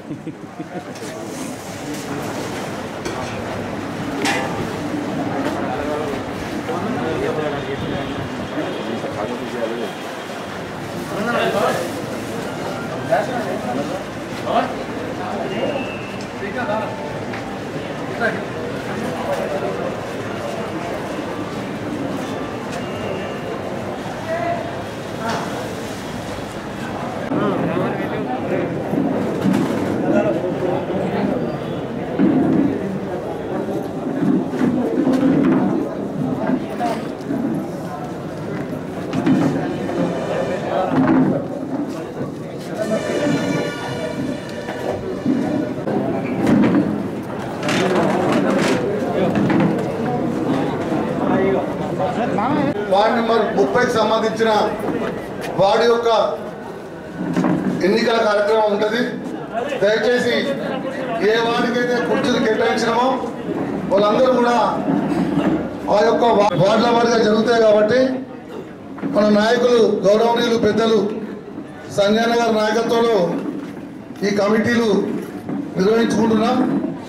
Ward number ముప్పైకి సంబంధించిన ward యొక్క ఎన్నికల కార్యక్రమం ఉంటుంది దయచేసి ఏ వార్డుకైతే కుర్చీలు కేటాయించినామో వాళ్ళందరూ కూడా ఆ యొక్క వా- వార్డుల వారిగా జరుగుతాయి కాబట్టి మన నాయకులు గౌరవనీయులు పెద్దలు సంజయ్ గారి నాయకత్వంలో ఈ కమిటీలు నిర్వహించుకుంటున్నాం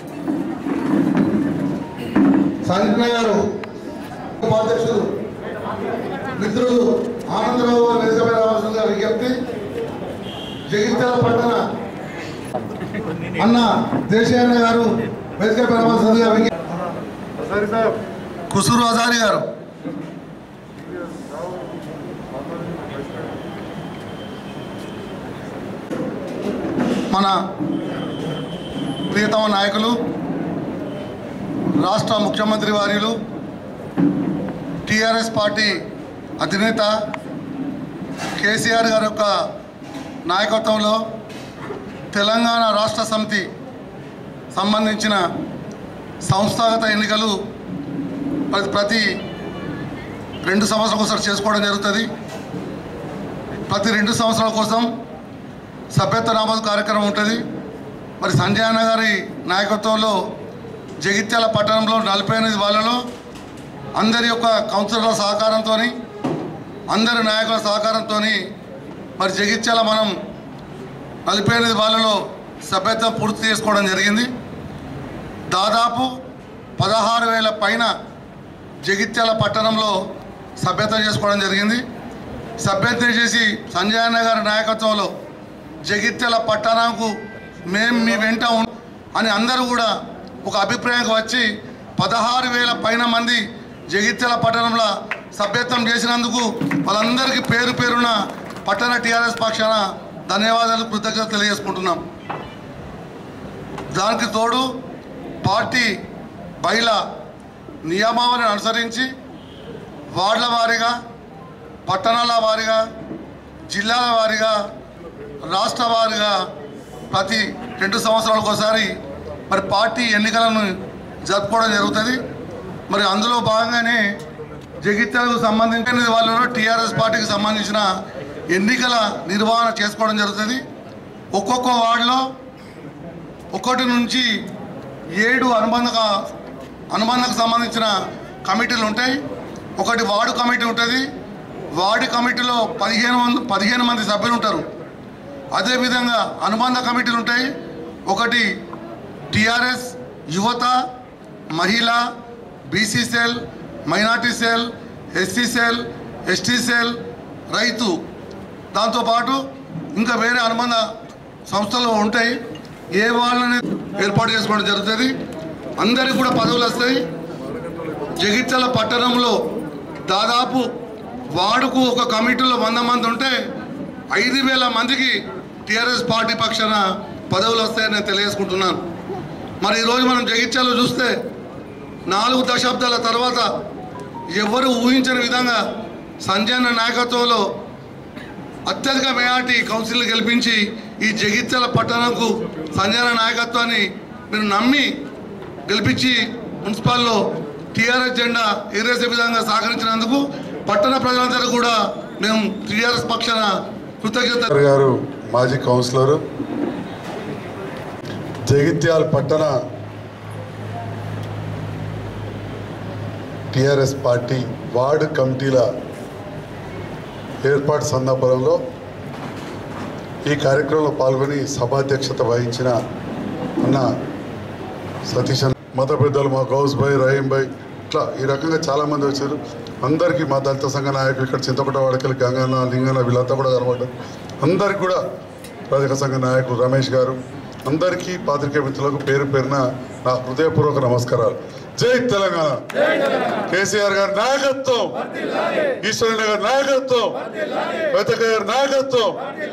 సంజయ్ గారు ఉపాధ్యక్షులు మిత్రులు ఆనందరావు గారు నిజమే రావాల్సిందిగా విజ్ఞప్తి జగిత్యాల పట్టణ అన్న దేశీయన్న గారు వేదికపై రావాల్సిందిగా విజ్ఞప్తి కుసూరు హజారి గారు మన ప్రియతమ నాయకులు రాష్ట్ర ముఖ్యమంత్రి వారిలు టిఆర్ఎస్ పార్టీ అధినేత కేసీఆర్ గారి యొక్క నాయకత్వంలో తెలంగాణ రాష్ట్ర సమితి సంబంధించిన సంస్థాగత ఎన్నికలు ప్రతి ప్రతి రెండు సంవత్సరాల కోసం చేసుకోవడం జరుగుతుంది ప్రతి రెండు సంవత్సరాల కోసం సభ్యత్వ నమోదు కార్యక్రమం ఉంటుంది మరి సంజయ్ అన్న గారి నాయకత్వంలో జగిత్యాల పట్టణంలో నలభై ఎనిమిది వాళ్ళలో అందరి యొక్క కౌన్సిలర్ల సహకారంతో అందరి నాయకుల సహకారంతో మరి జగిత్యాల మనం నలభై ఎనిమిది వాళ్ళలో సభ్యత్వం పూర్తి చేసుకోవడం జరిగింది దాదాపు పదహారు వేల పైన జగిత్యాల పట్టణంలో సభ్యత్వం చేసుకోవడం జరిగింది సభ్యత్వం చేసి సంజయ్ అన్న గారి నాయకత్వంలో జగిత్యాల పట్టణంకు మేము మీ వెంట ఉం అని అందరూ కూడా ఒక అభిప్రాయంకి వచ్చి పదహారు వేల పైన మంది జగిత్యాల పట్టణంలో సభ్యత్వం చేసినందుకు వాళ్ళందరికీ పేరు పేరున పట్టణ టీఆర్ఎస్ పక్షాన ధన్యవాదాలు కృతజ్ఞత తెలియజేసుకుంటున్నాం దానికి తోడు పార్టీ బయల నియమావళిని అనుసరించి వార్డుల వారీగా పట్టణాల వారీగా జిల్లాల వారీగా రాష్ట్ర వారీగా ప్రతి రెండు సంవత్సరాలకు ఒకసారి మరి పార్టీ ఎన్నికలను జరుపుకోవడం జరుగుతుంది మరి అందులో భాగంగానే జగిత్యాలకు సంబంధించిన వాళ్ళలో టీఆర్ఎస్ పార్టీకి సంబంధించిన ఎన్నికల నిర్వహణ చేసుకోవడం జరుగుతుంది ఒక్కొక్క వార్డులో ఒకటి నుంచి ఏడు అనుబంధ అనుబంధకు సంబంధించిన కమిటీలు ఉంటాయి ఒకటి వార్డు కమిటీ ఉంటుంది వార్డు కమిటీలో పదిహేను మంది పదిహేను మంది సభ్యులు ఉంటారు అదేవిధంగా అనుబంధ కమిటీలు ఉంటాయి ఒకటి టిఆర్ఎస్ యువత మహిళ BC cell minority cell SC cell ST cell రైతు దాంతోపాటు ఇంకా వేరే అనుబంధ సంస్థలు ఉంటాయి ఏ వాళ్ళని ఏర్పాటు చేసుకోవడం జరుగుతుంది అందరికి కూడా పదవులు వస్తాయి జగిత్యాల పట్టణంలో దాదాపు వార్డుకు ఒక కమిటీలో వంద మంది ఉంటే ఐదు వేల మందికి టీఆర్ఎస్ పార్టీ పక్షాన పదవులు వస్తాయని నేను తెలియజేసుకుంటున్నాను మరి ఈరోజు మనం జగిత్యాలలో చూస్తే నాలుగు దశాబ్దాల తర్వాత ఎవరు ఊహించని విధంగా సంజయ్ అన్న నాయకత్వంలో అత్యధిక మెజార్టీ కౌన్సిల్ గెలిపించి ఈ జగిత్యాల పట్టణంకు సంజయ్ అన్న నాయకత్వాన్ని మీరు నమ్మి గెలిపించి మున్సిపాల్లో టీఆర్ఎస్ జెండా ఎగరేసే విధంగా సహకరించినందుకు పట్టణ ప్రజలందరూ కూడా మేము టీఆర్ఎస్ పక్షాన కృతజ్ఞత గారు గారు మాజీ కౌన్సిలరు జగిత్యాల పట్టణ టిఆర్ఎస్ పార్టీ వార్డు కమిటీల ఏర్పాటు సందర్భంలో ఈ కార్యక్రమంలో పాల్గొని సభాధ్యక్షత వహించిన అన్న సతీష్ అన్న మత పెద్దలు మా గౌస్ భాయ్ రహీం భాయ్ ఇట్లా ఈ రకంగా చాలామంది వచ్చారు అందరికీ మా దళిత సంఘ నాయకులు ఇక్కడ చింతపట్ట వాడకలు గంగన్న లింగన్న వీళ్ళంతా కూడా కనబడ్డారు అందరికీ కూడా రజక సంఘ నాయకులు రమేష్ గారు అందరికీ పాత్రికేయ మిత్రులకు పేరు పేరున నా హృదయపూర్వక నమస్కారాలు జై తెలంగాణ కేసీఆర్ గారి నాయకత్వం ఈశ్వరుని గారి నాయకత్వం వెతక గారి నాయకత్వం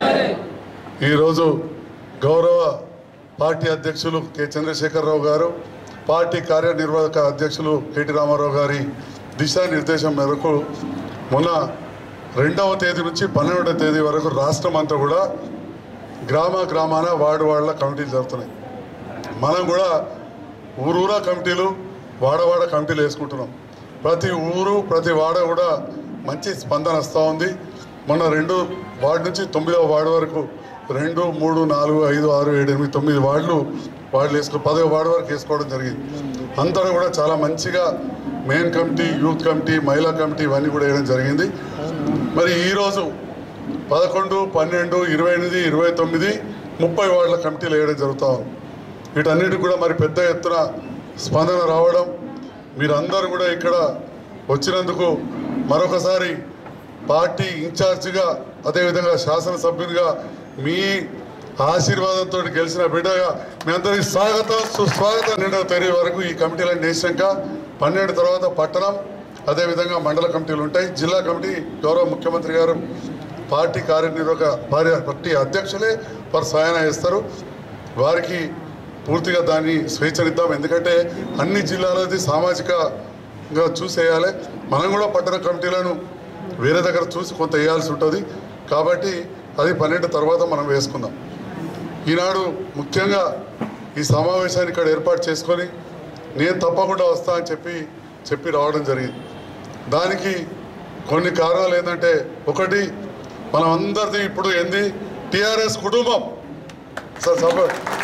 ఈరోజు గౌరవ పార్టీ అధ్యక్షులు కె చంద్రశేఖరరావు గారు పార్టీ కార్యనిర్వాహక అధ్యక్షులు కేటీ రామారావు గారి దిశానిర్దేశం మేరకు మొన్న రెండవ తేదీ నుంచి పన్నెండవ తేదీ వరకు రాష్ట్రం అంతా కూడా గ్రామ గ్రామాన వార్డు వార్డుల కమిటీలు జరుగుతున్నాయి మనం కూడా ఊరూరా కమిటీలు వాడవాడ కమిటీలు వేసుకుంటున్నాం ప్రతి ఊరు ప్రతి వాడ కూడా మంచి స్పందన వస్తూ ఉంది మొన్న రెండు వార్డు నుంచి తొమ్మిదవ వార్డు వరకు రెండు మూడు నాలుగు ఐదు ఆరు ఏడు ఎనిమిది తొమ్మిది వార్డులు వార్డులు వేసుకుని పదవ వార్డు వరకు వేసుకోవడం జరిగింది అందరూ కూడా చాలా మంచిగా మెయిన్ కమిటీ యూత్ కమిటీ మహిళా కమిటీ ఇవన్నీ కూడా వేయడం జరిగింది మరి ఈరోజు పదకొండు పన్నెండు ఇరవై ఎనిమిది ఇరవై తొమ్మిది ముప్పై వార్డుల కమిటీలు వేయడం జరుగుతూ ఉంది వీటన్నిటికి కూడా మరి పెద్ద ఎత్తున స్పందన రావడం మీరందరూ కూడా ఇక్కడ వచ్చినందుకు మరొకసారి పార్టీ ఇన్ఛార్జిగా అదేవిధంగా శాసనసభ్యునిగా మీ ఆశీర్వాదంతో గెలిచిన బిడ్డగా మీ అందరికి స్వాగతం సుస్వాగతం నిండవ తేదీ వరకు ఈ కమిటీలను వేసాక పన్నెండు తర్వాత పట్టణం అదేవిధంగా మండల కమిటీలు ఉంటాయి జిల్లా కమిటీ గౌరవ ముఖ్యమంత్రి గారు పార్టీ కార్యనిర్వాహక పార్టీ పార్టీ అధ్యక్షులే వారు స్వయాన చేస్తారు వారికి పూర్తిగా దాన్ని స్వేచ్ఛనిద్దాం ఎందుకంటే అన్ని జిల్లాలది సామాజికంగా చూసేయాలి మనం కూడా పట్టణ కమిటీలను వేరే దగ్గర చూసి కొంత వేయాల్సి ఉంటుంది కాబట్టి అది పన్నెండు తర్వాత మనం వేసుకుందాం ఈనాడు ముఖ్యంగా ఈ సమావేశాన్ని ఇక్కడ ఏర్పాటు చేసుకొని నేను తప్పకుండా వస్తా అని చెప్పి చెప్పి రావడం జరిగింది దానికి కొన్ని కారణాలు ఏంటంటే ఒకటి మనం అందరిది ఇప్పుడు ఏంది టిఆర్ఎస్ కుటుంబం సార్ సభ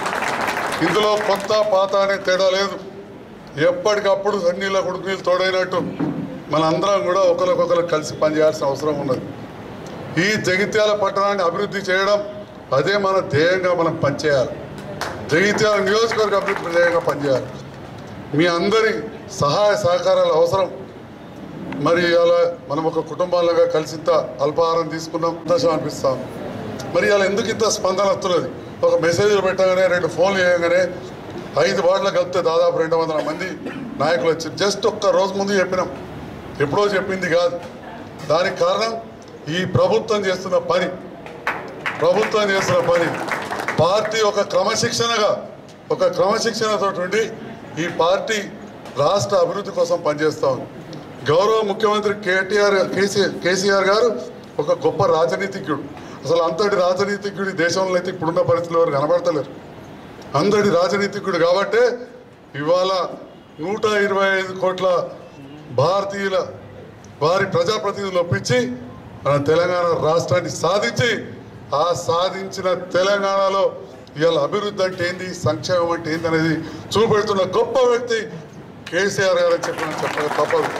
ఇందులో కొత్త పాత అనే తేడా లేదు ఎప్పటికప్పుడు సన్నీళ్ళ కొడుకునీళ్ళు తోడైనట్టు మన అందరం కూడా ఒకరికొకరు కలిసి పనిచేయాల్సిన అవసరం ఉన్నది ఈ జగిత్యాల పట్టణాన్ని అభివృద్ధి చేయడం అదే మన ధ్యేయంగా మనం పనిచేయాలి జగిత్యాల నియోజకవర్గ అభివృద్ధి ధ్యేయంగా పనిచేయాలి మీ అందరి సహాయ సహకారాలు అవసరం మరి అలా మనం ఒక కుటుంబాలుగా కలిసి ఇంత అల్పాహారం తీసుకున్నాం సంతోషం అనిపిస్తాం మరి అలా ఎందుకు ఇంత స్పందన వస్తున్నది ఒక మెసేజ్లు పెట్టగానే రెండు ఫోన్లు చేయగానే ఐదు వార్డులకు కలిపితే దాదాపు రెండు వందల మంది నాయకులు వచ్చారు జస్ట్ ఒక్క రోజు ముందు చెప్పినాం ఎప్పుడో చెప్పింది కాదు దానికి కారణం ఈ ప్రభుత్వం చేస్తున్న పని ప్రభుత్వం చేస్తున్న పని పార్టీ ఒక క్రమశిక్షణగా ఒక క్రమశిక్షణతో ఉండి ఈ పార్టీ రాష్ట్ర అభివృద్ధి కోసం పనిచేస్తా ఉంది గౌరవ ముఖ్యమంత్రి కేటీఆర్ కేసీఆర్ కేసీఆర్ గారు ఒక గొప్ప రాజనీతిజ్ఞుడు అసలు అంతటి రాజనీతిజ్ఞుడు ఈ దేశంలో అయితే ఇప్పుడున్న పరిస్థితుల్లో ఎవరు కనబడతలేరు అందరి రాజనీతికుడు కాబట్టే ఇవాళ నూట ఇరవై ఐదు కోట్ల భారతీయుల వారి ప్రజాప్రతినిధులు ఒప్పించి మన తెలంగాణ రాష్ట్రాన్ని సాధించి ఆ సాధించిన తెలంగాణలో ఇవాళ అభివృద్ధి అంటే ఏంది సంక్షేమం అంటే ఏంది అనేది చూపెడుతున్న గొప్ప వ్యక్తి కేసీఆర్ గారు అని చెప్పిన చెప్పక తప్పదు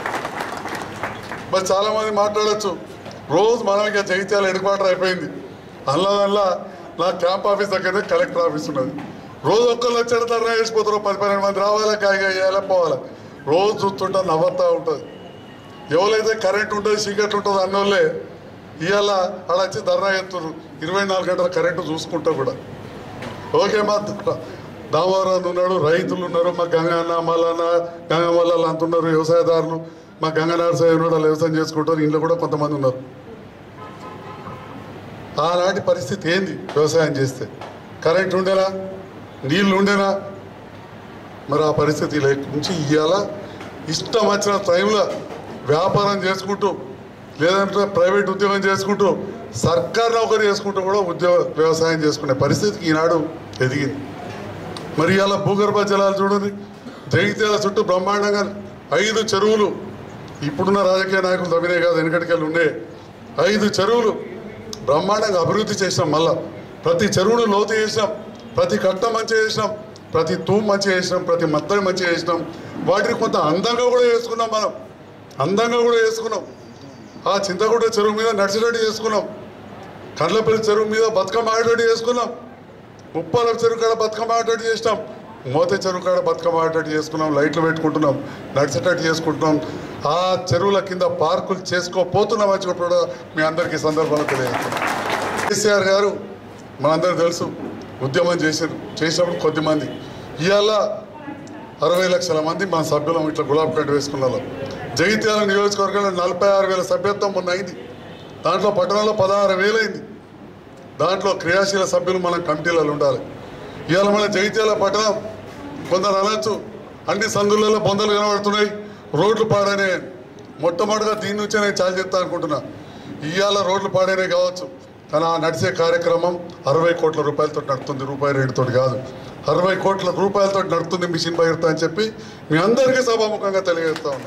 మరి చాలామంది మాట్లాడచ్చు రోజు మనం ఇక జగిత్యాల హెడ్ క్వార్టర్ అయిపోయింది అల్లదల్లా నా క్యాంప్ ఆఫీస్ దగ్గరనే కలెక్టర్ ఆఫీస్ ఉన్నది రోజు ఒక్కళ్ళు వచ్చాడు ధర్నా చేసిపోతారు పది పన్నెండు మంది రావాలా కాయగా వేయాలా పోవాలా రోజు చూస్తుంటా నవ్వుతా ఉంటుంది ఎవరైతే కరెంట్ ఉంటుంది చీకట్లు ఉంటుంది అన్నోళ్ళే ఇవాళ ఆడ వచ్చి ధర్నా ఎత్తురు ఇరవై నాలుగు గంటల కరెంటు చూసుకుంటా కూడా ఓకే మా దామోదరావు ఉన్నాడు రైతులు ఉన్నారు మా గంగన్న మల్లన్న గంగ మల్లలు అంత ఉన్నారు వ్యవసాయదారులు మా గంగ నరసయ్య ఉన్నాడు వాళ్ళు వ్యవసాయం చేసుకుంటారు ఇంట్లో కూడా కొంతమంది ఉన్నారు ఆనాటి పరిస్థితి ఏంది వ్యవసాయం చేస్తే కరెంట్ ఉండేనా నీళ్ళు ఉండేనా మరి ఆ పరిస్థితి నుంచి ఇవాళ ఇష్టం వచ్చిన టైంలో వ్యాపారం చేసుకుంటూ లేదంటే ప్రైవేట్ ఉద్యోగం చేసుకుంటూ సర్కార్ నౌకరీ చేసుకుంటూ కూడా ఉద్యోగ వ్యవసాయం చేసుకునే పరిస్థితికి ఈనాడు ఎదిగింది మరి ఇలా భూగర్భ జలాలు చూడండి జగిత్యాల చుట్టూ బ్రహ్మాండంగా ఐదు చెరువులు ఇప్పుడున్న రాజకీయ నాయకులు తవ్వినే కాదు వెనకటికెళ్ళి ఉండే ఐదు చెరువులు బ్రహ్మాండంగా అభివృద్ధి చేసినాం మళ్ళా ప్రతి చెరువును లోతు చేసినాం ప్రతి కట్ట మంచి చేసినాం ప్రతి తూము మంచి చేసినాం ప్రతి మత్తడి మంచి చేసినాం వాటిని కొంత అందంగా కూడా చేసుకున్నాం మనం అందంగా కూడా చేసుకున్నాం ఆ చింతగుడ్డ చెరువు మీద నడిచినట్టు చేసుకున్నాం కండ్లపల్లి చెరువు మీద బతుకమ్మ ఆడేటట్టు చేసుకున్నాం ఉప్పాల చెరువు కాడ బతుకమ్మ ఆడేటట్టు చేసినాం మోతే చెరువు కాడ బతుకమ్మ ఆడేటట్టు చేసుకున్నాం లైట్లు పెట్టుకుంటున్నాం నడిచేటట్టు చేసుకుంటున్నాం ఆ చెరువుల కింద పార్కులు చేసుకోపోతున్నాం అని చెప్పి కూడా మీ అందరికీ ఈ సందర్భంలో తెలియజేస్తున్నాం కేసీఆర్ గారు మనందరూ తెలుసు ఉద్యమం చేశారు చేసినప్పుడు కొద్దిమంది ఇవాళ అరవై లక్షల మంది మా సభ్యులం ఇట్లా గులాబ్ కట్ట వేసుకున్న వాళ్ళం. జగిత్యాల నియోజకవర్గంలో నలభై ఆరు వేల సభ్యత్వం మొన్న అయింది దాంట్లో పట్టణంలో పదహారు వేలైంది దాంట్లో క్రియాశీల సభ్యులు మన కమిటీలలో ఉండాలి ఇవాళ మన జగిత్యాల పట్టణం కొందరు అనొచ్చు అన్ని సందులలో బొందలు కనబడుతున్నాయి రోడ్లు పాడనే మొట్టమొదటిగా దీని నుంచే నేను చాలు చెప్తా అనుకుంటున్నా ఇవాళ రోడ్లు పాడేనే కావచ్చు కానీ ఆ నడిచే కార్యక్రమం అరవై కోట్ల రూపాయలతో నడుతుంది రూపాయి రేటుతో కాదు అరవై కోట్ల రూపాయలతో నడుతుంది మిషన్ భగీరథ అని చెప్పి మీ అందరికీ సభాముఖంగా తెలియజేస్తా ఉన్నా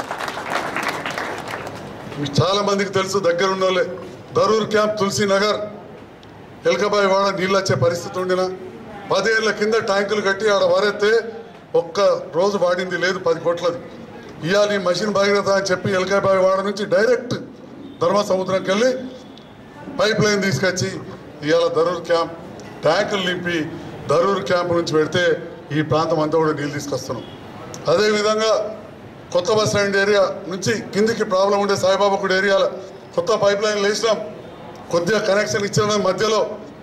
మీకు చాలా మందికి తెలుసు దగ్గర ఉన్న వాళ్ళే దరూర్ క్యాంప్ తులసి నగర్ ఎలకబాయి వాడ నీళ్ళు వచ్చే పరిస్థితి ఉండిన పదేళ్ల కింద ట్యాంకులు కట్టి ఆడ వారెత్తే ఒక్క రోజు వాడింది లేదు పది కోట్లది ఇవాళ ఈ మషిన్ భగీరథ అని చెప్పి ఎలకాబాయి వాడ నుంచి డైరెక్ట్ ధర్మ సముద్రంకి వెళ్ళి పైప్ లైన్ తీసుకొచ్చి ఇవాళ దరూర్ క్యాంప్ ట్యాంకులు నింపి దరూర్ క్యాంప్ నుంచి పెడితే ఈ ప్రాంతం అంతా కూడా నీళ్ళు తీసుకొస్తున్నాం అదేవిధంగా కొత్త బస్ స్టాండ్ ఏరియా నుంచి కిందికి ప్రాబ్లం ఉండే సాయిబాబా గుడి ఏరియాలో కొత్త పైప్ లైన్ వేసినాం కొద్దిగా కనెక్షన్ ఇచ్చిన మధ్యలో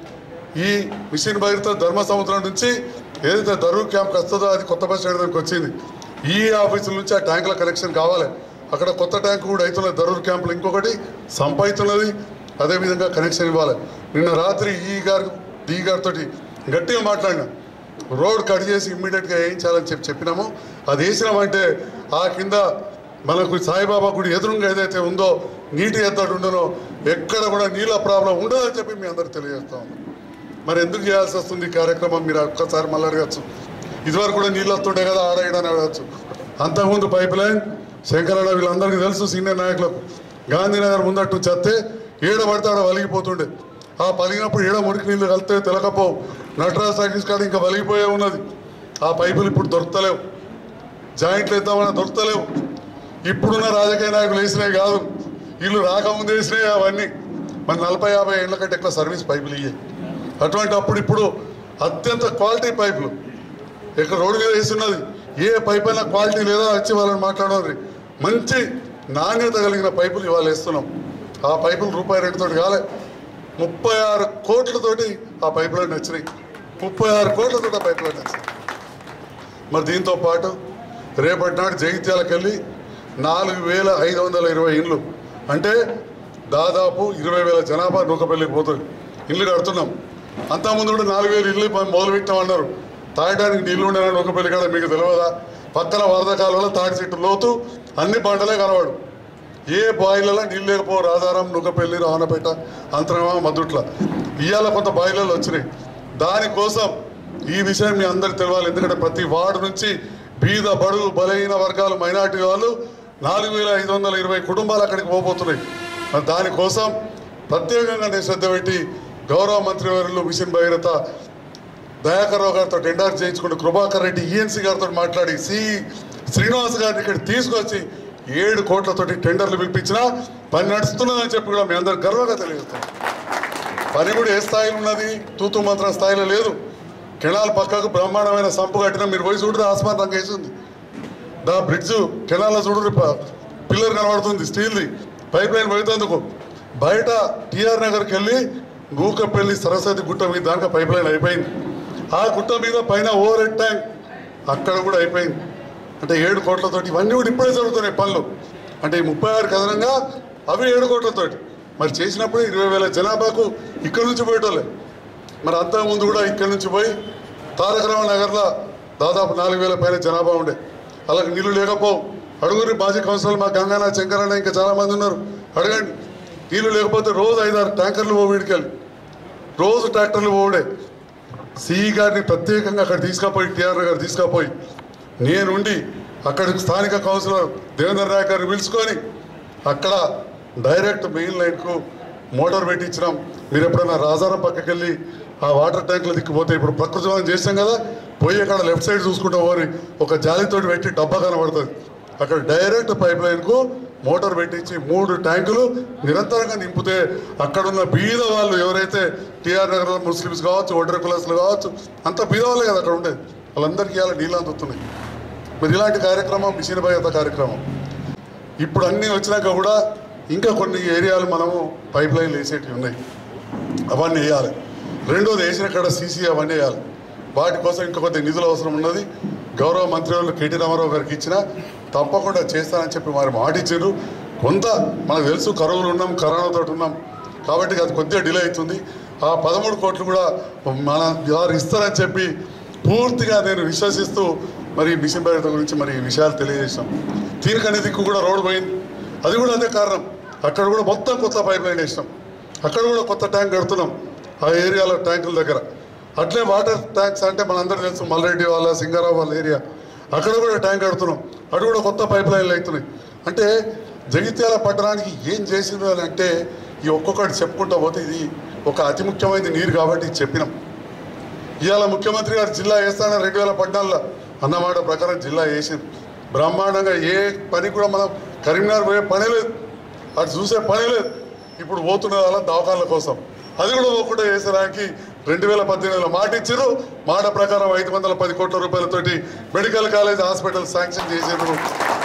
ఈ మిషన్ భగీరథ ధర్మ సముద్రం నుంచి ఏదైతే దరూర్ క్యాంప్కి వస్తుందో అది కొత్త బస్ స్టాండ్ దగ్గరికి వచ్చింది ఈ ఆఫీసుల నుంచి ఆ ట్యాంకుల కనెక్షన్ కావాలి అక్కడ కొత్త ట్యాంక్ కూడా అవుతున్నది దరూర్ క్యాంపులో ఇంకొకటి సంప అవుతున్నది అదేవిధంగా కనెక్షన్ ఇవ్వాలి నిన్న రాత్రి ఈ గారు డి గారితో గట్టిగా మాట్లాడినా రోడ్ కట్ చేసి ఇమ్మీడియట్గా వేయించాలని చెప్పి చెప్పినాము అది వేసినామంటే ఆ కింద మనకు సాయిబాబా గుడి ఎదురుగా ఏదైతే ఉందో నీటి ఎద్దడి ఉండనో ఎక్కడ కూడా నీళ్ళ ప్రాబ్లం ఉండదని చెప్పి మీ అందరికి తెలియజేస్తా ఉన్నాం మరి ఎందుకు చేయాల్సి వస్తుంది ఈ కార్యక్రమం మీరు ఒక్కసారి మళ్ళీ అడగచ్చు ఇదివరకు కూడా నీళ్ళు వస్తుండే కదా ఆడ ఈడ అని అడగచ్చు అంతకుముందు పైప్ లైన్ శంకరన్న వీళ్ళందరికీ తెలుసు సీనియర్ నాయకులకు గాంధీనగర్ ముందట్టు చెత్తే ఏడ పడితే ఆడ వలిగిపోతుండే ఆ పలిగినప్పుడు ఏడ మురికి నీళ్ళు కలిస్తే తెలకపోవు నటరాజ్ టాకీస్ కాడ ఇంకా వలిగిపోయే ఉన్నది ఆ పైపులు ఇప్పుడు దొరకలేవు జాయింట్లు ఇద్దామన్నా దొరకలేవు ఇప్పుడున్న రాజకీయ నాయకులు వేసినవి కాదు వీళ్ళు రాకముందు వేసినాయి అవన్నీ మన నలభై యాభై ఏళ్ళ కంటే ఎక్కువ సర్వీస్ పైపులు ఇయ్యాయి అటువంటి అప్పుడు ఇప్పుడు అత్యంత క్వాలిటీ పైపులు ఇక్కడ రోడ్డు మీద వేస్తున్నది ఏ పైప్ అయినా క్వాలిటీ లేదా వచ్చి వాళ్ళని మాట్లాడాలి మంచి నాణ్యత కలిగిన పైపులు ఇవాళ వేస్తున్నాం ఆ పైపులు రూపాయి రేటుతో కాలే ముప్పై ఆరు కోట్లతోటి ఆ పైప్ లైన్ వచ్చినాయి ముప్పై ఆరు కోట్లతోటి ఆ పైప్ లైన్ వచ్చినాయి మరి దీంతో పాటు రేపటి నాడు జగిత్యాలకు వెళ్ళి నాలుగు వేల ఐదు వందల ఇరవై ఇండ్లు అంటే దాదాపు ఇరవై వేల జనాభా నూకపల్లికి పోతుంది ఇల్లు కడుతున్నాం అంతకుముందు కూడా నాలుగు వేలు ఇల్లు మనం మొదలు పెట్టామన్నారు తాగడానికి నీళ్లు ఉండేనా నూకపల్లి కాడ మీకు తెలియదా పక్కన వరద కాలువలో తాడి చెట్టు లోతు అన్ని పంటలే కనవాడు ఏ బాయిలలో నీళ్ళు లేకపో రాజారాం నూకపల్లి రావణపేట అంతరమా మద్దుట్ల ఇవాళ కొంత బాయిలలో వచ్చినాయి దానికోసం ఈ విషయం మీ అందరికి తెలవాలి ఎందుకంటే ప్రతి వార్డు నుంచి బీద బడుగు బలహీన వర్గాలు మైనార్టీ వాళ్ళు నాలుగు వేల ఐదు వందల ఇరవై కుటుంబాలు అక్కడికి పోబోతున్నాయి మరి దానికోసం ప్రత్యేకంగా నేను శ్రద్ధ పెట్టి గౌరవ మంత్రివర్యులు మిషన్ భగీరథ దయాకర్ రావు గారితో టెండర్ చేయించుకుంటూ కృపాకర్ రెడ్డి ఈఎన్సీ గారితో మాట్లాడి సి శ్రీనివాస్ గారిని ఇక్కడ తీసుకొచ్చి ఏడు కోట్లతోటి టెండర్లు పిలిపించిన పని నడుస్తున్నదని చెప్పి కూడా మీ అందరు గర్వంగా తెలియజేస్తాం పని కూడా ఏ స్థాయిలో ఉన్నది తూతు మంత్రం స్థాయిలో లేదు కెనాల్ పక్కకు బ్రహ్మాండమైన సంపు కట్టిన మీరు పోయి చూడరు ఆస్మాన్ రంగు వేసింది దా బ్రిడ్జ్ కెనాల్లో చూడరు ప- పిల్లర్ కనబడుతుంది స్టీల్ది పైప్ లైన్ పోయేందుకు బయట టిఆర్ నగర్కి వెళ్ళి నూకపల్లి సరస్వతి గుట్ట మీద దాకా పైప్ లైన్ అయిపోయింది ఆ గుట్ట మీద పైన ఓవర్ హెడ్ ట్యాంక్ అక్కడ కూడా అయిపోయింది అంటే ఏడు కోట్లతోటి ఇవన్నీ కూడా ఇప్పుడే జరుగుతున్నాయి పనులు అంటే ఈ ముప్పై ఆరు కథనంగా అవి ఏడు కోట్లతోటి మరి చేసినప్పుడు ఇరవై వేల జనాభాకు ఇక్కడ నుంచి పోయేటోళ్ళే మరి అంతకుముందు కూడా ఇక్కడ నుంచి పోయి తారక రామ నగర్లో దాదాపు నాలుగు వేల పైన జనాభా ఉండే అలాగే నీళ్లు లేకపోవు అడుగురి మాజీ కౌన్సిలర్ మా గంగానా శంకరన్న ఇంకా చాలా మంది ఉన్నారు అడగండి నీళ్లు లేకపోతే రోజు ఐదారు ట్యాంకర్లు పో వీడికెళ్ళి రోజు ట్రాక్టర్లు పోడే సిఈ గారిని ప్రత్యేకంగా అక్కడ తీసుకుపోయి టీఆర్ గారు తీసుకుపోయి నేనుండి అక్కడికి స్థానిక కౌన్సిలర్ దేవేంద్ర నాయక్ గారిని పిలుచుకొని అక్కడ డైరెక్ట్ మెయిన్ లైన్కు మోటార్ పెట్టించినాం మీరు ఎప్పుడైనా రాజారం పక్కకి వెళ్ళి ఆ వాటర్ ట్యాంకులు దిక్కుపోతే ఇప్పుడు ప్రకృతి వనం చేసాం కదా పోయి అక్కడ లెఫ్ట్ సైడ్ చూసుకుంటా పోరి ఒక జాలితోటి పెట్టి డబ్బా కనబడుతుంది అక్కడ డైరెక్ట్ పైప్ లైన్కు మోటార్ పెట్టించి మూడు ట్యాంకులు నిరంతరంగా నింపితే అక్కడున్న బీద వాళ్ళు ఎవరైతే టీఆర్ నగర్ ముస్లిమ్స్ కావచ్చు ఒడ్ర కులస్లు కావచ్చు అంత బీద వాళ్ళే కదా అక్కడ ఉండేది వాళ్ళందరికీ ఇలా నీళ్ళు అందుతున్నాయి మరి ఇలాంటి కార్యక్రమం మిషన్ భయత కార్యక్రమం ఇప్పుడు అన్నీ వచ్చినాక కూడా ఇంకా కొన్ని ఏరియాలు మనము పైప్ లైన్లు వేసేటివి ఉన్నాయి అవన్నీ వేయాలి రెండోది వేసిన కాడ సీసీ అవన్నీ వేయాలి వాటి కోసం ఇంకా కొద్ది నిధులు అవసరం ఉన్నది గౌరవ మంత్రి వాళ్ళు కేటీ రామారావు గారికి ఇచ్చిన తప్పకుండా చేస్తానని చెప్పి వారు మాట ఇచ్చారు కొంత మనకు తెలుసు కరువులు ఉన్నాం కరోనాతో ఉన్నాం కాబట్టి అది కొద్దిగా డిలే అవుతుంది ఆ పదమూడు కోట్లు కూడా మన వారు ఇస్తారని చెప్పి పూర్తిగా నేను విశ్వసిస్తూ మరి మిషన్ భద్రత గురించి మరి ఈ విషయాలు తెలియజేసాం తీరిక అనే దిక్కు కూడా రోడ్డు పోయింది అది కూడా అదే కారణం అక్కడ కూడా మొత్తం కొత్త పైప్ లైన్ వేసినాం అక్కడ కూడా కొత్త ట్యాంక్ కడుతున్నాం ఆ ఏరియాలో ట్యాంకుల దగ్గర అట్లే వాటర్ ట్యాంక్స్ అంటే మనందరూ తెలుసు మల్రెడ్డి వాళ్ళ సింగారావు వాళ్ళ ఏరియా అక్కడ కూడా ట్యాంక్ కడుతున్నాం అటు కూడా కొత్త పైప్ లైన్లు అవుతున్నాయి అంటే జగిత్యాల పట్టణానికి ఏం చేసింది అని అంటే ఈ ఒక్కొక్కటి చెప్పుకుంటా పోతే ఇది ఒక అతి ముఖ్యమైనది నీరు కాబట్టి ఇది చెప్పినాం ఇవాళ ముఖ్యమంత్రి గారు జిల్లా వేస్తానని రెండు వేల పద్నాలుగులో అన్నమాట ప్రకారం జిల్లా వేసింది బ్రహ్మాండంగా ఏ పని కూడా మనం కరీంనగర్ పోయే పని లేదు అటు చూసే పని లేదు ఇప్పుడు పోతున్న వాళ్ళ దవాఖాన్ల కోసం అది కూడా పోకుండా వేసడానికి రెండు వేల పద్దెనిమిదిలో మాట ఇచ్చారు మాట ప్రకారం ఐదు వందల పది కోట్ల రూపాయలతోటి మెడికల్ కాలేజ్ హాస్పిటల్ శాంక్షన్ చేసారు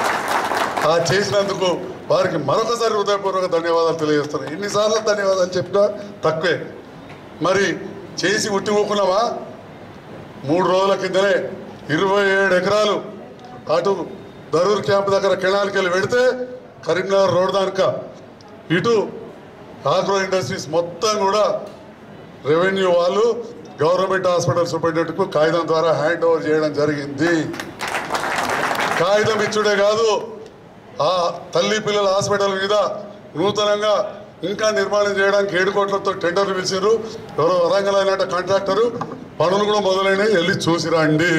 ఆ చేసినందుకు వారికి మరొకసారి హృదయపూర్వక ధన్యవాదాలు తెలియజేస్తున్నాను ఎన్నిసార్లు ధన్యవాదాలు చెప్పినా తక్కువే మరి చేసి ఉట్టి ఊకున్నామా మూడు రోజుల కిందనే ఇరవై ఏడు ఎకరాలు అటు దరూర్ క్యాంప్ దగ్గర కెనాల్కి వెళ్ళి పెడితే కరీంనగర్ రోడ్ దానిక ఇటు ఆగ్రో ఇండస్ట్రీస్ మొత్తం కూడా రెవెన్యూ వాళ్ళు గవర్నమెంట్ హాస్పిటల్ సూపరింటెండెంట్కు కాగితం ద్వారా హ్యాండ్ ఓవర్ చేయడం జరిగింది కాగితం ఇచ్చుడే కాదు ఆ తల్లి పిల్లల హాస్పిటల్ మీద నూతనంగా ఇంకా నిర్మాణం చేయడానికి ఏడు కోట్లతో టెండర్లు పిలిచారు ఎవరో వరంగల్ అయినట్టు కాంట్రాక్టరు పనులు కూడా మొదలైనవి వెళ్ళి చూసిరండి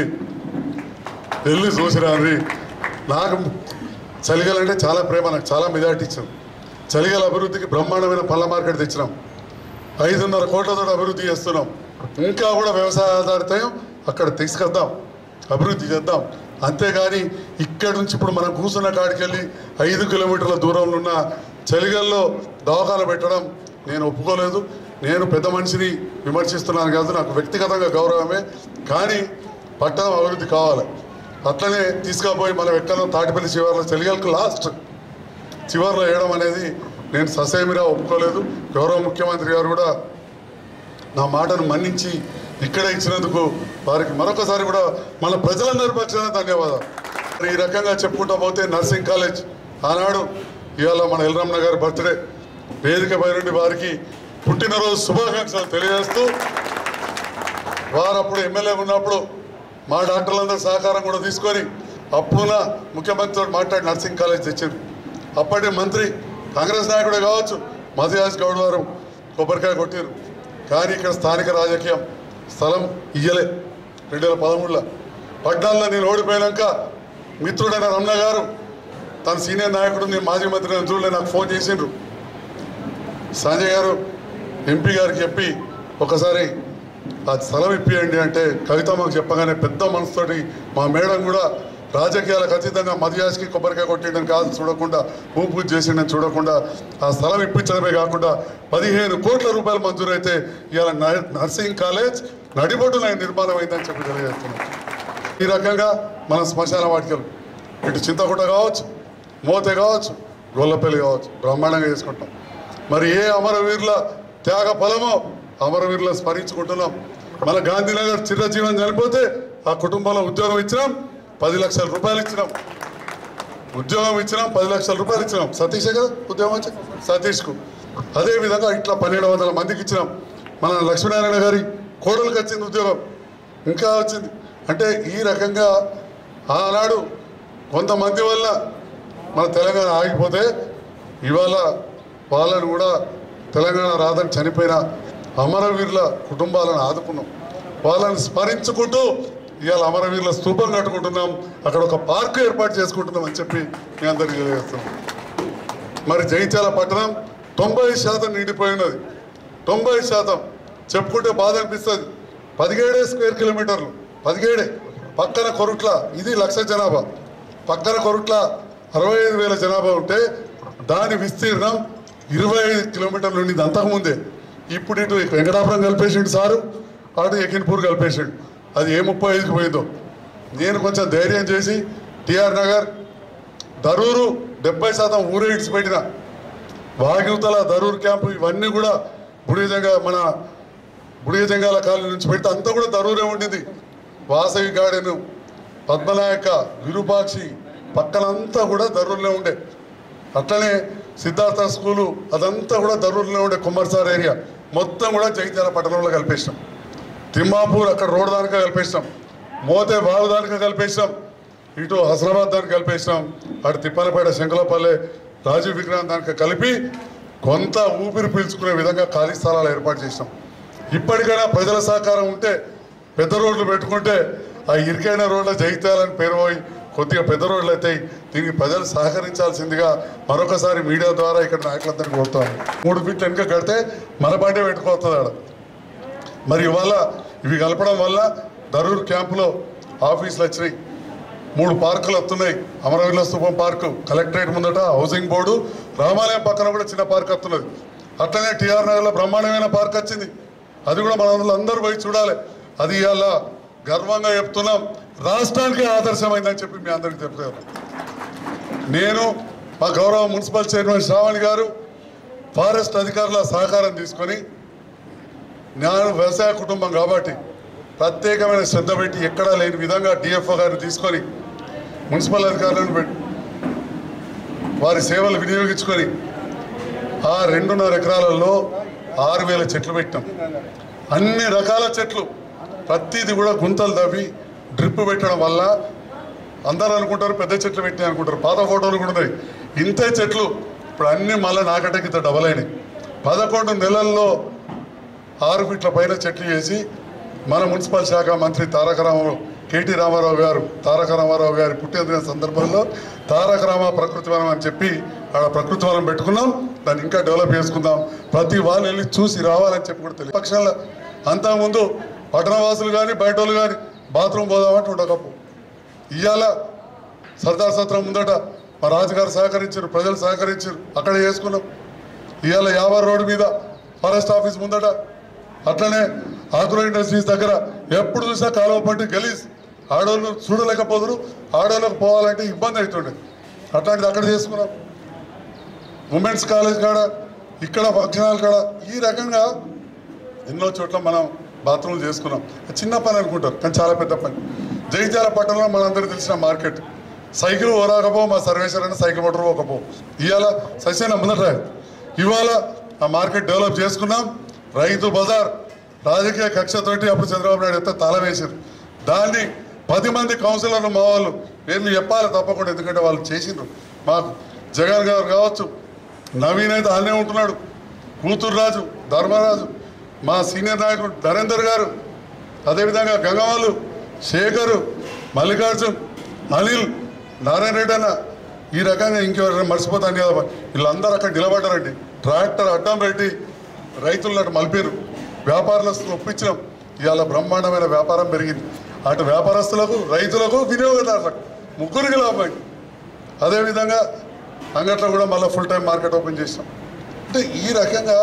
వెళ్ళి చూసిరండి నాకు చలిగల్ అంటే చాలా ప్రేమ నాకు చాలా మెజార్టీ ఇచ్చాం చలిగల అభివృద్ధికి బ్రహ్మాండమైన పళ్ళ మార్కెట్ తెచ్చినాం ఐదున్నర కోట్లతో అభివృద్ధి చేస్తున్నాం ఇంకా కూడా వ్యవసాయ ఆధారితం అక్కడ తీసుకొద్దాం అభివృద్ధి చేద్దాం అంతేగాని ఇక్కడ నుంచి ఇప్పుడు మనం కూర్చున్న కాడికి వెళ్ళి ఐదు కిలోమీటర్ల దూరంలో ఉన్న చలిగల్లో దవాఖాన పెట్టడం నేను ఒప్పుకోలేదు నేను పెద్ద మనిషిని విమర్శిస్తున్నాను కాదు నాకు వ్యక్తిగతంగా గౌరవమే కానీ పట్టణం అభివృద్ధి కావాలి అట్లనే తీసుకుపోయి మనం ఎక్కడో తాటిపల్లి శివార్లో చలిగలకు లాస్ట్ చివరిలో వేయడం అనేది నేను ససేమిరా ఒప్పుకోలేదు గౌరవ ముఖ్యమంత్రి గారు కూడా నా మాటను మన్నించి ఇక్కడే ఇచ్చినందుకు వారికి మరొకసారి కూడా మన ప్రజలందరి పక్షాన ధన్యవాదాలు మరి ఈ రకంగా చెప్పుకుంటా పోతే నర్సింగ్ కాలేజ్ ఆనాడు ఇవాళ మన ఎల్రమ్మ గారి బర్త్డే వేదిక పై నుండి వారికి పుట్టినరోజు శుభాకాంక్షలు తెలియజేస్తూ వారు అప్పుడు ఎమ్మెల్యే ఉన్నప్పుడు మా డాక్టర్లందరూ సహకారం కూడా తీసుకొని అప్పుడున్న ముఖ్యమంత్రితో మాట్లాడి నర్సింగ్ కాలేజ్ తెచ్చారు అప్పటి మంత్రి కాంగ్రెస్ నాయకుడే కావచ్చు మధుయాస్ గౌడ్ వారు కొబ్బరికాయ కొట్టారు కానీ ఇక్కడ స్థానిక రాజకీయం స్థలం ఇయ్యలే రెండు వేల పదమూడులో పద్నాలుగులో నేను ఓడిపోయాక మిత్రుడైన రమణ గారు తన సీనియర్ నాయకుడు నేను మాజీ మంత్రి నేను చూడలే నాకు ఫోన్ చేసిండ్రు సంజయ్ గారు ఎంపీ గారికి చెప్పి ఒకసారి ఆ స్థలం ఇప్పియండి అంటే కవిత మాకు చెప్పగానే పెద్ద మనసుతోటి మా మేడం కూడా రాజకీయాలకు అతీతంగా మధ్యాస్కి కొబ్బరికాయ కొట్టేయడం కాదు చూడకుండా భూమి పూజ చేసిండని చూడకుండా ఆ స్థలం ఇప్పించడమే కాకుండా పదిహేను కోట్ల రూపాయలు మంజూరైతే ఇవాళ న- నర్సింగ్ కాలేజ్ నడిబొడ్డున నిర్మాణం అయిందని చెప్పి తెలియజేస్తున్నాం ఈ రకంగా మన శ్మశాన వాటికలు ఇటు చింతకుంట కావచ్చు మోతే కావచ్చు గొల్లపల్లి కావచ్చు బ్రహ్మాండంగా చేసుకుంటాం మరి ఏ అమరవీరుల త్యాగ ఫలమో అమరవీరుల స్మరించుకుంటున్నాం మన గాంధీనగర్ చిరజీవన్ చనిపోతే ఆ కుటుంబంలో ఉద్యోగం ఇచ్చినాం పది లక్షల రూపాయలు ఇచ్చినాం ఉద్యోగం ఇచ్చినాం పది లక్షల రూపాయలు ఇచ్చినాం సతీషే కదా ఉద్యోగం వచ్చి సతీష్కు అదేవిధంగా ఇట్లా పన్నెండు వందల మందికి ఇచ్చినాం మన లక్ష్మీనారాయణ గారి కోడలకు వచ్చింది ఉద్యోగం ఇంకా వచ్చింది అంటే ఈ రకంగా ఆనాడు కొంతమంది వల్ల మన తెలంగాణ ఆగిపోతే ఇవాళ వాళ్ళని కూడా తెలంగాణ రాదని చనిపోయిన అమరవీరుల కుటుంబాలను ఆదుకున్నాం వాళ్ళని స్మరించుకుంటూ ఇవాళ అమరవీరుల స్తూపం కట్టుకుంటున్నాం అక్కడ ఒక పార్కు ఏర్పాటు చేసుకుంటున్నాం అని చెప్పి మీ అందరికీ తెలియజేస్తున్నాం మరి జగిత్యాల పట్టణం తొంభై శాతం నిండిపోయి ఉన్నది తొంభై శాతం చెప్పుకుంటే బాధ అనిపిస్తుంది పదిహేడే స్క్వేర్ కిలోమీటర్లు పదిహేడే పక్కన కొరుట్ల ఇది లక్ష జనాభా పక్కన కొరుట్ల అరవై ఐదు వేల జనాభా ఉంటే దాని విస్తీర్ణం ఇరవై ఐదు కిలోమీటర్లు ఉండింది అంతకుముందే ఇప్పుడు ఇటు వెంకటాపురం కలిపేసిండు సారు అటు ఎకిన్పూర్ కలిపేసిండు అది ఏ ముప్పై ఐదుకి పోయిందో నేను కొంచెం ధైర్యం చేసి టిఆర్ నగర్ దరూరు డెబ్బై శాతం ఊరే ఇడిచిపెట్టిన వాగివతల దరూర్ క్యాంపు ఇవన్నీ కూడా బుడిజంగా మన బుడిజంగాల కాలనీ నుంచి పెడితే అంతా కూడా దరూరే ఉండింది వాసవి గార్డెన్ పద్మనాయక విరూపాక్షి పక్కనంతా కూడా దరూర్లో ఉండే అట్లనే సిద్ధార్థ స్కూలు అదంతా కూడా దరూర్లో ఉండే కుమ్మర్సార్ ఏరియా మొత్తం కూడా జగిత్యాల పట్టణంలో కలిపేసినాం తిమ్మాపూర్ అక్కడ రోడ్ దానిక కలిపేసినాం మోతే బావు దానిక కలిపేసినాం ఇటు హసనాబాద్ దానికి కలిపేసినాం అటు తిప్పలపేట శంకులపల్లె రాజీవ్ విగ్రహం దానికి కలిపి కొంత ఊపిరి పీల్చుకునే విధంగా ఖాళీ స్థలాలు ఏర్పాటు చేసినాం ఇప్పటికైనా ప్రజల సహకారం ఉంటే పెద్ద రోడ్లు పెట్టుకుంటే ఆ ఇరుకైన రోడ్ల జగిత్యాలని పేరు పోయి కొద్దిగా పెద్ద రోడ్లు అవుతాయి దీనికి ప్రజలు సహకరించాల్సిందిగా మరొకసారి మీడియా ద్వారా ఇక్కడ నాయకులందరినీ కోరుతాను మూడు ఫీట్లు వెనుక కడితే మన బండే పెట్టుకోవస్తుంది ఆడ మరి ఇవాళ ఇవి కలపడం వల్ల దరూర్ క్యాంపులో ఆఫీసులు వచ్చినాయి మూడు పార్కులు వస్తున్నాయి అమరవీరుల స్థూపం పార్కు కలెక్టరేట్ ముందట హౌసింగ్ బోర్డు రామాలయం పక్కన కూడా చిన్న పార్క్ వస్తున్నది అట్లనే టిఆర్ నగర్లో బ్రహ్మాండమైన పార్క్ వచ్చింది అది కూడా మన అందరూ పోయి చూడాలి అది ఇవాళ గర్వంగా చెప్తున్నాం రాష్ట్రానికి ఆదర్శమైందని చెప్పి మీ అందరికీ చెప్తారు నేను మా గౌరవ మున్సిపల్ చైర్మన్ శ్రావణి గారు ఫారెస్ట్ అధికారుల సహకారం తీసుకొని నేను వ్యవసాయ కుటుంబం కాబట్టి ప్రత్యేకమైన శ్రద్ధ పెట్టి ఎక్కడా లేని విధంగా డిఎఫ్ఓ గారిని తీసుకొని మున్సిపల్ అధికారులను పెట్టి వారి సేవలు వినియోగించుకొని ఆ రెండున్నర ఎకరాలలో ఆరు వేల చెట్లు పెట్టాం అన్ని రకాల చెట్లు ప్రతిది కూడా గుంతలు తవ్వి డ్రిప్ పెట్టడం వల్ల అందరూ అనుకుంటారు పెద్ద చెట్లు పెట్టినాయి అనుకుంటారు పాత ఫోటోలు కూడా ఉన్నాయి ఇంతే చెట్లు ఇప్పుడు అన్ని మళ్ళీ నాకటకి ఇంత డబల్ అయినాయి పదకొండు నెలల్లో ఆరు ఫీట్ల పైన చెట్లు చేసి మన మున్సిపల్ శాఖ మంత్రి తారక రామారావు కేటీ రామారావు గారు తారక రామారావు గారి పుట్టినదిన సందర్భంలో తారక రామ ప్రకృతి వనం అని చెప్పి ఆడ ప్రకృతి వనం పెట్టుకున్నాం దాన్ని ఇంకా డెవలప్ చేసుకుందాం ప్రతి వాళ్ళు వెళ్ళి చూసి రావాలని చెప్పి కూడా తెలియదు పక్షంలో అంతకుముందు పట్టణవాసులు కానీ బయట వాళ్ళు కానీ బాత్రూమ్ పోదామంటే ఉండకపో ఇవాళ సర్దార్ సత్రం ముందట మా రాజుగారు సహకరించారు ప్రజలు సహకరించారు అక్కడ చేసుకున్నాం ఇవాళ యాభై రోడ్డు మీద ఫారెస్ట్ ఆఫీస్ ముందట అట్లనే ఆగ్రో ఇండస్ట్రీస్ దగ్గర ఎప్పుడు చూసినా కాలువ పట్టి గలీజ్ ఆడవాళ్ళు చూడలేకపోదురు ఆడవాళ్ళకి పోవాలంటే ఇబ్బంది అవుతుండే అట్లాంటిది అక్కడ చేసుకున్నాం ఉమెన్స్ కాలేజ్ కాడ ఇక్కడ ఫంక్షన్ హాల్ కాడ ఈ రకంగా ఎన్నో చోట్ల మనం బాత్రూమ్లు చేసుకున్నాం చిన్న పని అనుకుంటారు కానీ చాలా పెద్ద పని జగిత్యాల పట్టణంలో మనందరికీ తెలిసిన మార్కెట్ సైకిల్ ఓరాకపో మా సర్వేశ్వర్ అని సైకిల్ మోటార్ పోకపో ఇవాళ సస్యన ముందట ఇవాళ ఆ మార్కెట్ డెవలప్ చేసుకున్నాం రైతు బజార్ రాజకీయ కక్షతోటి అప్పుడు చంద్రబాబు నాయుడు ఎంత తాళం వేశారు దాన్ని పది మంది కౌన్సిలర్లు మా వాళ్ళు పేర్లు చెప్పాలి తప్పకుండా ఎందుకంటే వాళ్ళు చేసిండ్రు మాకు జగన్ గారు కావచ్చు నవీన్ అయితే అన్నే ఉంటున్నాడు కూతురు రాజు ధర్మరాజు మా సీనియర్ నాయకుడు నరేందర్ గారు అదేవిధంగా గంగవాళ్ళు శేఖరు మల్లికార్జున్ అనిల్ నారాయణ రెడ్డి అన్న ఈ రకంగా ఇంకెవరైనా మర్చిపోతాను కదా వీళ్ళందరూ అక్కడ నిలబడ్డారండి ట్రాక్టర్ అడ్డం పెట్టి రైతులను మలిపారు వ్యాపారస్తులు ఒప్పించినాం ఇవాళ బ్రహ్మాండమైన వ్యాపారం పెరిగింది అటు వ్యాపారస్తులకు రైతులకు వినియోగదారులకు ముగ్గురికి లాభం అదేవిధంగా అంగట్లో కూడా మళ్ళీ ఫుల్ టైం మార్కెట్ ఓపెన్ చేసాం అంటే ఈ రకంగా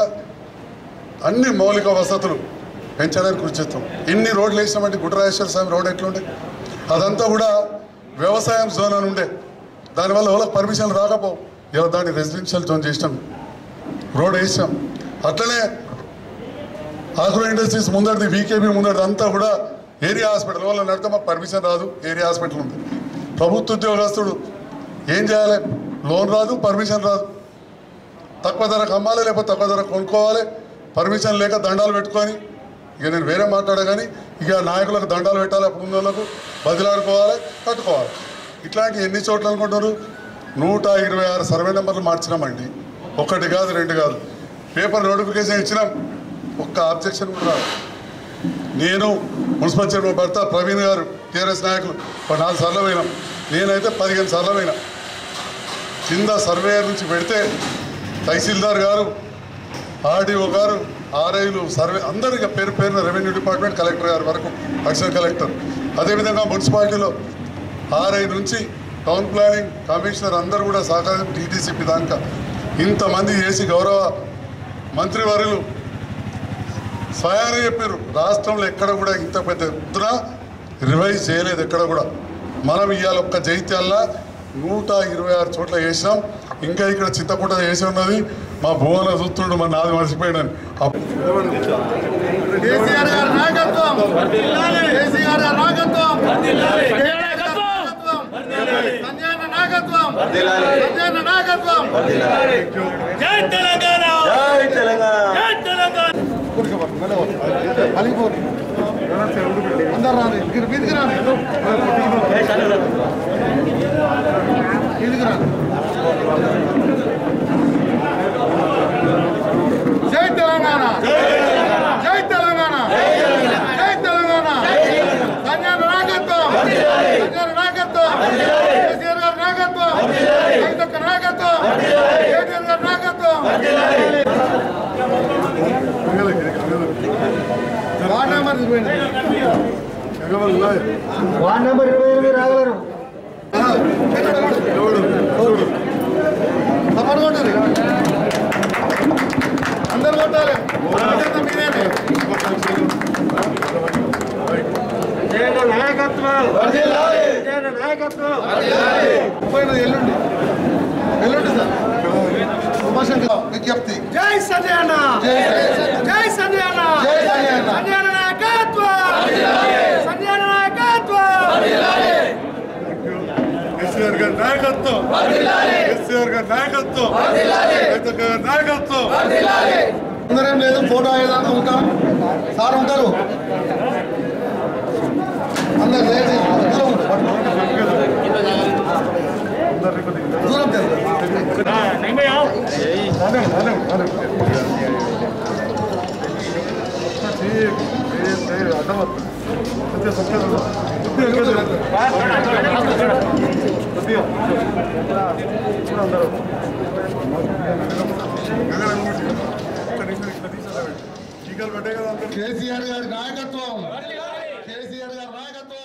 అన్ని మౌలిక వసతులు పెంచడానికి కృషి చేస్తాం ఎన్ని రోడ్లు వేసినామంటే గుడ్డరాజేశ్వర స్వామి రోడ్ ఎట్లుండే అదంతా కూడా వ్యవసాయం జోన్ అని ఉండే దానివల్ల వాళ్ళకి పర్మిషన్ రాకపోవు ఇలా దాన్ని రెసిడెన్షియల్ జోన్ చేసినాం రోడ్ వేసాం అట్లనే ఆగ్రో ఇండస్ట్రీస్ ముందరిది వీకేబీ ముందరిది అంతా కూడా ఏరియా హాస్పిటల్ వల్ల నడితే మాకు పర్మిషన్ రాదు ఏరియా హాస్పిటల్ ఉంది ప్రభుత్వ ఉద్యోగస్తుడు ఏం చేయాలి లోన్ రాదు పర్మిషన్ రాదు తక్కువ ధరకు అమ్మాలి లేకపోతే తక్కువ ధరకు కొనుక్కోవాలి పర్మిషన్ లేక దండాలు పెట్టుకొని ఇక నేను వేరే మాట్లాడా కానీ ఇక నాయకులకు దండాలు పెట్టాలి అప్పుడు ఉన్న వాళ్ళకు బదిలాడుకోవాలి కట్టుకోవాలి ఇట్లాంటి ఎన్ని చోట్ల అనుకుంటారు నూట ఇరవై ఆరు సర్వే నెంబర్లు మార్చినామండి ఒకటి కాదు రెండు కాదు పేపర్ నోటిఫికేషన్ ఇచ్చినాం ఒక్క ఆబ్జెక్షన్ కూడా రాదు నేను మున్సిపల్ చైర్మన్ భర్త ప్రవీణ్ గారు టీఆర్ఎస్ నాయకులు ఒక నాలుగు సార్లు పోయినాం నేనైతే పదిహేను సార్లు పోయినా కింద సర్వేయర్ నుంచి పెడితే తహసీల్దార్ గారు ఆర్డీఓ గారు ఆర్ఐలు సర్వే అందరికీ పేరు పేరున రెవెన్యూ డిపార్ట్మెంట్ కలెక్టర్ గారి వరకు అడిషనల్ కలెక్టర్ అదేవిధంగా మున్సిపాలిటీలో ఆర్ఐ నుంచి టౌన్ ప్లానింగ్ కమిషనర్ అందరూ కూడా సహకారం టీటీసీపీ దాకా ఇంతమంది చేసి గౌరవ మంత్రివర్యులు స్వయాన్ని చెప్పారు రాష్ట్రంలో ఎక్కడ కూడా ఇంత పెద్ద ఎత్తున రివైజ్ చేయలేదు ఎక్కడ కూడా మనం ఇవాళ ఒక్క జైత్యాల్లో నూట ఇరవై ఆరు చోట్ల వేసాం ఇంకా ఇక్కడ చింతకుంట వేసి ఉన్నది మా భువన చూస్తుండు మా నాది మర్చిపోయాడని కేసీఆర్ గారి నాయకత్వం కేసీఆర్ గారి నాయకత్వం సంజయ్ నాయకత్వం సంజయ్ నాయకత్వం జై తెలంగాణ జై తెలంగాణ జై తెలంగాణ అందరు రాని వీధికి రాని వీధికి రాని జై తెలంగాణ జై తెలంగాణ జై తెలంగాణ సంజయ్ నాయకత్వం సంజయ్ నాయకత్వం కేసీఆర్ గారి నాయకత్వం రైతక్క నాయకత్వం కేటీఆర్ గారి నాయకత్వం వార్డ్ నెంబర్ వార్డ్ నెంబర్ ఇరవై ఎనిమిది రాగలరు తప్పని కొట్టాలి అందరు కొట్టాలి బాధ్యత మీదేనే నాయకత్వం నాయకత్వం ముప్పై ఎనిమిది ఎల్లుండి ఎల్లుండి సార్ ఉమాశంకర్ విజ్ఞప్తి జై సంజయ్ అన్న జై జై సంజయ్ అన్న జై సంజయ్ అన్న. సంజయ్ అన్న నాయకత్వం సంజయ్ అన్న నాయకత్వం కేసీఆర్ గారి నాయకత్వం కేసీఆర్ గారి నాయకత్వం రైతక్క గారి నాయకత్వం అందరేం లేదు ఫోటో అయ్యేదాకా ఉంటాం సార్ ఉంటారు అందరు లేచి దూరం ఉండు, పట్టుకో. దూరం తెలు కేసీఆర్ గారి నాయకత్వం కేసీఆర్ గారి నాయకత్వం